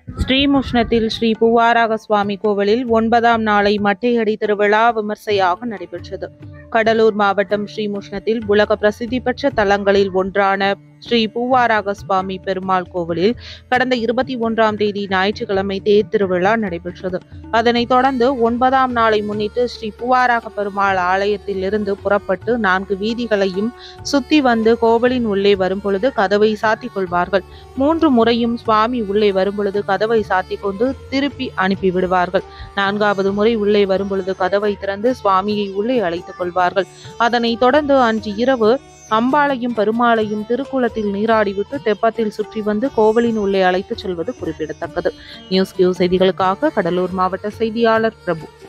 ஸ்ரீமுஷ்ணத்தில் ஸ்ரீ பூவாராக சுவாமி கோவிலில் ஒன்பதாம் நாளை மட்டையடி திருவிழா விமர்சையாக நடைபெற்றது கடலூர் மாவட்டம் ஸ்ரீமுஷ்ணத்தில் உலக பிரசித்தி பெற்ற தலங்களில் ஒன்றான ஸ்ரீ பூவாராக சுவாமி பெருமாள் கோவிலில் கடந்த இருபத்தி ஒன்றாம் தேதி ஞாயிற்றுக்கிழமை தேர் திருவிழா நடைபெற்றது அதனைத் தொடர்ந்து ஒன்பதாம் நாளை முன்னிட்டு ஸ்ரீ பூவாராக பெருமாள் ஆலயத்திலிருந்து புறப்பட்டு நான்கு வீதிகளையும் சுத்தி வந்து கோவிலின் உள்ளே வரும் பொழுது கதவை சாத்திக் கொள்வார்கள் மூன்று முறையும் சுவாமி உள்ளே வரும் பொழுது கதவை சாத்திக் கொண்டு திருப்பி அனுப்பி விடுவார்கள் நான்காவது முறை உள்ளே வரும் பொழுது கதவை திறந்து சுவாமியை உள்ளே அழைத்துக் கொள்வார்கள் அதனைத் தொடர்ந்து அன்று இரவு அம்பாளையும் பெருமாளையும் திருக்குளத்தில் நீராடிவிட்டு தெப்பத்தில் சுற்றி வந்து கோவிலின் உள்ளே அழைத்துச் செல்வது குறிப்பிடத்தக்கது நியூஸ் கியூ செய்திகளுக்காக கடலூர் மாவட்ட செய்தியாளர் பிரபு